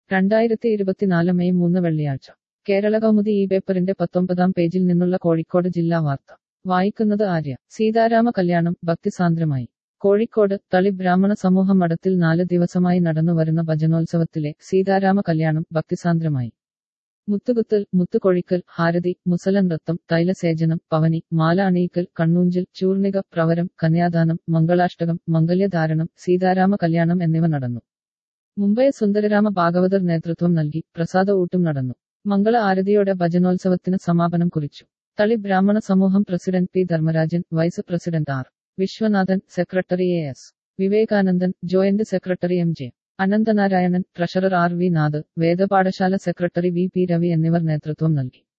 രണ്ടായിരത്തി ഇരുപത്തിനാല് മെയ് മൂന്ന് വെള്ളിയാഴ്ച കേരള കൗമുദി ഈ പേപ്പറിന്റെ പത്തൊമ്പതാം പേജിൽ നിന്നുള്ള കോഴിക്കോട് ജില്ലാ വാർത്ത വായിക്കുന്നത് ആര്യ സീതാരാമ കല്യാണം ഭക്തിസാന്ദ്രമായി കോഴിക്കോട് തളി ബ്രാഹ്മണ സമൂഹ മഠത്തിൽ നാല് ദിവസമായി നടന്നുവരുന്ന ഭജനോത്സവത്തിലെ സീതാരാമ കല്യാണം ഭക്തിസാന്ദ്രമായി മുത്തുകുത്തൽ മുത്തുകൊഴിക്കൽ ഹാരതി മുസല നൃത്തം തൈലസേചനം പവനി മാല അണിയിക്കൽ കണ്ണൂഞ്ചൽ ചൂർണിക പ്രവരം കന്യാദാനം മംഗളാഷ്ടകം മംഗല്യധാരണം സീതാരാമ കല്യാണം എന്നിവ നടന്നു മുംബൈ സുന്ദരരാമ ഭാഗവതർ നേതൃത്വം നൽകി പ്രസാദ ഊട്ടും നടന്നു മംഗള ആരതിയോടെ ഭജനോത്സവത്തിന് സമാപനം കുറിച്ചു തളി ബ്രാഹ്മണ സമൂഹം president P Dharmarajan vice president R Viswanathan secretary A S Vivekanandan joint secretary M J Ananthanarayanan treasurer R V Nath വേദപാഠശാല സെക്രട്ടറി വി പി രവി എന്നിവർ നേതൃത്വം നൽകി